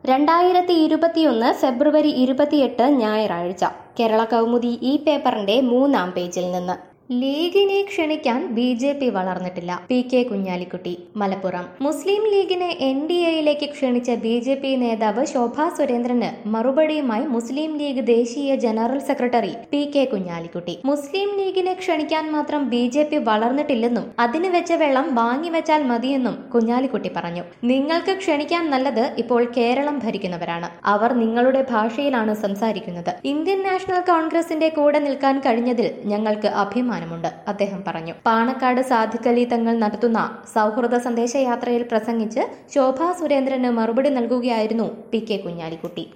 രണ്ടായിരത്തി ഇരുപത്തിയൊന്ന് ഫെബ്രുവരി ഇരുപത്തിയെട്ട് ഞായറാഴ്ച കേരള കൗമുദി ഈ പേപ്പറിന്റെ മൂന്നാം പേജിൽ നിന്ന് ലീഗിനെ ക്ഷണിക്കാൻ ബി ജെ പി വളർന്നിട്ടില്ല P K Kunhalikutty Malappuram Muslim ലീഗിനെ എൻ ഡി എയിലേക്ക് ക്ഷണിച്ച ബി ജെ പി നേതാവ് ശോഭാ സുരേന്ദ്രന് മറുപടിയുമായി മുസ്ലിം ലീഗ് ദേശീയ general secretary P K Kunhalikutty Muslim ലീഗിനെ ക്ഷണിക്കാൻ മാത്രം ബി ജെ പി വളർന്നിട്ടില്ലെന്നും അതിന് വെച്ച വെള്ളം വാങ്ങിവെച്ചാൽ മതിയെന്നും കുഞ്ഞാലിക്കുട്ടി പറഞ്ഞു നിങ്ങൾക്ക് ക്ഷണിക്കാൻ നല്ലത് ഇപ്പോൾ കേരളം ഭരിക്കുന്നവരാണ് അവർ നിങ്ങളുടെ ഭാഷയിലാണ് സംസാരിക്കുന്നത് ഇന്ത്യൻ നാഷണൽ കോൺഗ്രസിന്റെ കൂടെ നിൽക്കാൻ കഴിഞ്ഞതിൽ ഞങ്ങൾക്ക് അഭിമാനമുണ്ട് അദ്ദേഹം പറഞ്ഞു പാണക്കാട് സാധിക്കലി തങ്ങൾ നടത്തുന്ന സൗഹൃദ സന്ദേശയാത്രയിൽ പ്രസംഗിച്ച് ശോഭാ സുരേന്ദ്രന് മറുപടി നൽകുകയായിരുന്നു പി കെ കുഞ്ഞാലിക്കുട്ടി